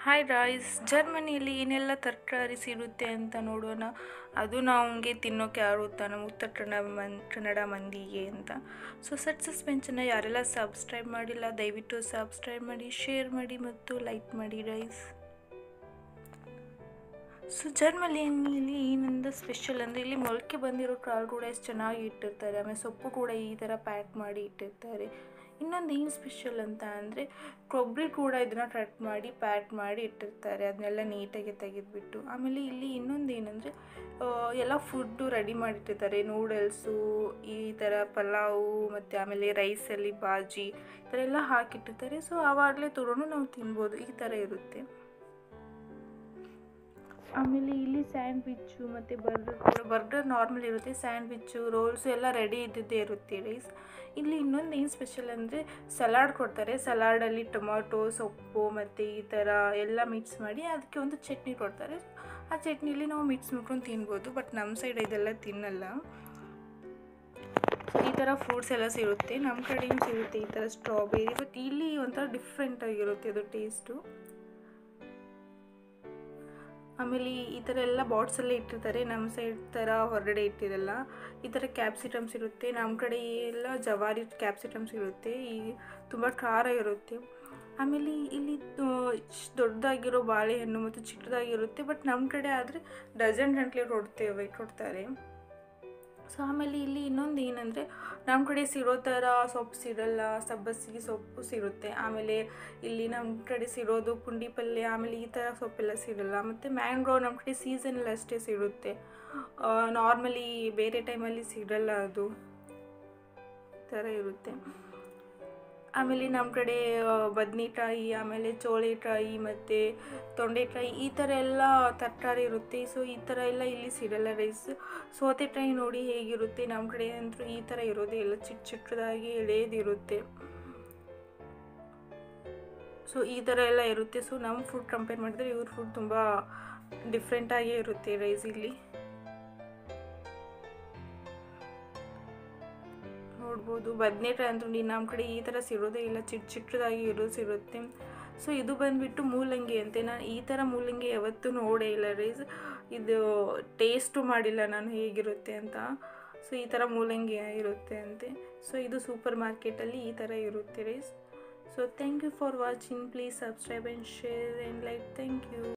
hi Royce ಜರ್ಮನಿಯಲ್ಲಿ ಏನೆಲ್ಲ ತರಕಾರಿ ಸಿಗುತ್ತೆ ಅಂತ ನೋಡೋಣ ಅದು ನಮಗೆ ತಿನ್ನೋಕೆ ಆಗುತ್ತಾ ನಮ್ಮ ಉತ್ತರ ಕನ್ನಡ ಮನ್ ಕನ್ನಡ ಮಂದಿಗೆ ಅಂತ ಸೊ ಸಟ್ ಸಸ್ಪೆನ್ಸನ್ನು ಯಾರೆಲ್ಲ ಸಬ್ಸ್ಕ್ರೈಬ್ ಮಾಡಿಲ್ಲ ದಯವಿಟ್ಟು ಸಬ್ಸ್ಕ್ರೈಬ್ ಮಾಡಿ ಶೇರ್ ಮಾಡಿ ಮತ್ತು ಲೈಕ್ ಮಾಡಿ ರೈಸ್ ಸೊ ಜರ್ಮನಿಯಲ್ಲಿ ಏನಂದ ಸ್ಪೆಷಲ್ ಅಂದರೆ ಇಲ್ಲಿ ಮೊಳಕೆ ಬಂದಿರೋ ಕಾಳು ಕೂಡ ಎಷ್ಟು ಚೆನ್ನಾಗಿ ಇಟ್ಟಿರ್ತಾರೆ ಆಮೇಲೆ ಸೊಪ್ಪು ಕೂಡ ಈ ಥರ ಪ್ಯಾಕ್ ಮಾಡಿ ಇಟ್ಟಿರ್ತಾರೆ ಇನ್ನೊಂದು ಏನು ಸ್ಪೆಷಲ್ ಅಂತ ಅಂದರೆ ಕೊಬ್ಬರಿ ಕೂಡ ಇದನ್ನು ಕಟ್ ಮಾಡಿ ಪ್ಯಾಕ್ ಮಾಡಿ ಇಟ್ಟಿರ್ತಾರೆ ಅದನ್ನೆಲ್ಲ ನೀಟಾಗಿ ತೆಗೆದುಬಿಟ್ಟು ಆಮೇಲೆ ಇಲ್ಲಿ ಇನ್ನೊಂದು ಏನಂದರೆ ಎಲ್ಲ ಫುಡ್ಡು ರೆಡಿ ಮಾಡಿಟ್ಟಿರ್ತಾರೆ ನೂಡಲ್ಸು ಈ ಥರ ಪಲಾವು ಮತ್ತು ಆಮೇಲೆ ರೈಸಲ್ಲಿ ಬಾಜಿ ಈ ಥರ ಎಲ್ಲ ಹಾಕಿಟ್ಟಿರ್ತಾರೆ ಸೊ ಆವಾಗಲೇ ತೊಗೊಂಡು ನಾವು ತಿನ್ಬೋದು ಈ ಥರ ಇರುತ್ತೆ ಆಮೇಲೆ ಇಲ್ಲಿ ಸ್ಯಾಂಡ್ವಿಚ್ಚು ಮತ್ತು ಬರ್ಗರ್ ಕೂಡ ಬರ್ಗರ್ ನಾರ್ಮಲ್ ಇರುತ್ತೆ ಸ್ಯಾಂಡ್ವಿಚ್ಚು ರೋಲ್ಸು ಎಲ್ಲ ರೆಡಿ ಇದ್ದಿದ್ದೇ ಇರುತ್ತೆ ರೈಸ್ ಇಲ್ಲಿ ಇನ್ನೊಂದು ಏನು ಸ್ಪೆಷಲ್ ಅಂದರೆ ಸಲಾಡ್ ಕೊಡ್ತಾರೆ ಸಲಾಡಲ್ಲಿ ಟೊಮಾಟೊ ಸೊಪ್ಪು ಮತ್ತು ಈ ಥರ ಎಲ್ಲ ಮಿಕ್ಸ್ ಮಾಡಿ ಅದಕ್ಕೆ ಒಂದು ಚಟ್ನಿ ಕೊಡ್ತಾರೆ ಆ ಚಟ್ನಿಲಿ ನಾವು ಮಿಕ್ಸ್ ಮಾಡ್ಕೊಂಡು ತಿನ್ಬೋದು ಬಟ್ ನಮ್ಮ ಸೈಡ್ ಇದೆಲ್ಲ ತಿನ್ನಲ್ಲ ಸೊ ಈ ಥರ ಫ್ರೂಟ್ಸ್ ಎಲ್ಲ ಸಿಗುತ್ತೆ ನಮ್ಮ ಕಡೆಯೂ ಸಿಗುತ್ತೆ ಈ ಥರ ಸ್ಟ್ರಾಬೆರಿ ಬಟ್ ಇಲ್ಲಿ ಒಂಥರ ಡಿಫ್ರೆಂಟ್ ಆಗಿರುತ್ತೆ ಅದು ಟೇಸ್ಟು ಆಮೇಲೆ ಈ ಥರ ಎಲ್ಲ ಬಾಟ್ಸಲ್ಲೇ ಇಟ್ಟಿರ್ತಾರೆ ನಮ್ಮ ಸೈಡ್ ಥರ ಹೊರಗಡೆ ಇಟ್ಟಿರಲ್ಲ ಈ ಥರ ಕ್ಯಾಪ್ಸಿಕಮ್ಸ್ ಇರುತ್ತೆ ನಮ್ಮ ಕಡೆ ಎಲ್ಲ ಜವಾರಿ ಕ್ಯಾಪ್ಸಿಕಮ್ಸ್ ಇರುತ್ತೆ ಈ ತುಂಬ ಖಾರ ಇರುತ್ತೆ ಆಮೇಲೆ ಇಲ್ಲಿ ದೊಡ್ಡದಾಗಿರೋ ಬಾಳೆಹಣ್ಣು ಮತ್ತು ಚಿಕ್ಕದಾಗಿರುತ್ತೆ ಬಟ್ ನಮ್ಮ ಕಡೆ ಆದರೆ ಡಜನ್ ಗಂಟ್ಲೆ ಕೊಡ್ತೇವೆ ಕೊಡ್ತಾರೆ ಸೊ ಆಮೇಲೆ ಇಲ್ಲಿ ಇನ್ನೊಂದು ಏನಂದರೆ ನಮ್ಮ ಕಡೆ ಸಿರೋ ಥರ ಸೊಪ್ಪು ಸಿರಲ್ಲ ಸಬ್ಬಸಿಗೆ ಸೊಪ್ಪು ಸಿರುತ್ತೆ ಆಮೇಲೆ ಇಲ್ಲಿ ನಮ್ಮ ಕಡೆ ಸಿರೋದು ಪುಂಡಿ ಪಲ್ಯ ಆಮೇಲೆ ಈ ಥರ ಸೊಪ್ಪೆಲ್ಲ ಸಿರಲ್ಲ ಮತ್ತು ಮ್ಯಾಂಗೋ ನಮ್ಮ ಕಡೆ ಸೀಸನಲ್ಲಿ ಅಷ್ಟೇ ಸಿಗುತ್ತೆ ನಾರ್ಮಲಿ ಬೇರೆ ಟೈಮಲ್ಲಿ ಸಿಗಲ್ಲ ಅದು ಈ ಥರ ಇರುತ್ತೆ ಆಮೇಲೆ ನಮ್ಮ ಕಡೆ ಬದನೆಕಾಯಿ ಆಮೇಲೆ ಚೋಳೆಕಾಯಿ ಮತ್ತು ತೊಂಡೆಕಾಯಿ ಈ ಥರ ಎಲ್ಲ ತರಕಾರಿ ಇರುತ್ತೆ ಸೊ ಈ ಥರ ಎಲ್ಲ ಇಲ್ಲಿ ಸಿಗಲ್ಲ ರೈಸ್ ಸೌತೆಕಾಯಿ ನೋಡಿ ಹೇಗಿರುತ್ತೆ ನಮ್ಮ ಕಡೆ ಅಂತೂ ಈ ಥರ ಇರೋದೇ ಇಲ್ಲ ಚಿಕ್ಕ ಚಿಕ್ಕದಾಗಿ ಎಳೆಯದಿರುತ್ತೆ ಸೊ ಈ ಥರ ಎಲ್ಲ ಇರುತ್ತೆ ಸೊ ನಮ್ಮ ಫುಡ್ ಕಂಪೇರ್ ಮಾಡಿದ್ರೆ ಇವ್ರ ಫುಡ್ ತುಂಬ ಡಿಫ್ರೆಂಟಾಗೇ ಇರುತ್ತೆ ರೈಸ್ ಇಲ್ಲಿ ನೋಡ್ಬೋದು ಬದನೆಕಾಯಿ ಅಂತೂ ನಮ್ಮ ಕಡೆ ಈ ಥರ ಸಿರೋದೇ ಇಲ್ಲ ಚಿಕ್ಕ ಚಿಕ್ಕದಾಗಿ ಇರೋದು ಸಿರುತ್ತೆ ಸೊ ಇದು ಬಂದುಬಿಟ್ಟು ಮೂಲಂಗಿ ಅಂತೆ ನಾನು ಈ ಥರ ಮೂಲಂಗಿ ಯಾವತ್ತೂ ನೋಡೇ ಇಲ್ಲ ರೈಸ್ ಇದು ಟೇಸ್ಟು ಮಾಡಿಲ್ಲ ನಾನು ಹೇಗಿರುತ್ತೆ ಅಂತ ಸೊ ಈ ಥರ ಮೂಲಂಗಿ ಇರುತ್ತೆ ಅಂತೆ ಸೊ ಇದು ಸೂಪರ್ ಮಾರ್ಕೆಟಲ್ಲಿ ಈ ಥರ ಇರುತ್ತೆ rice so thank you for watching please subscribe and share and like thank you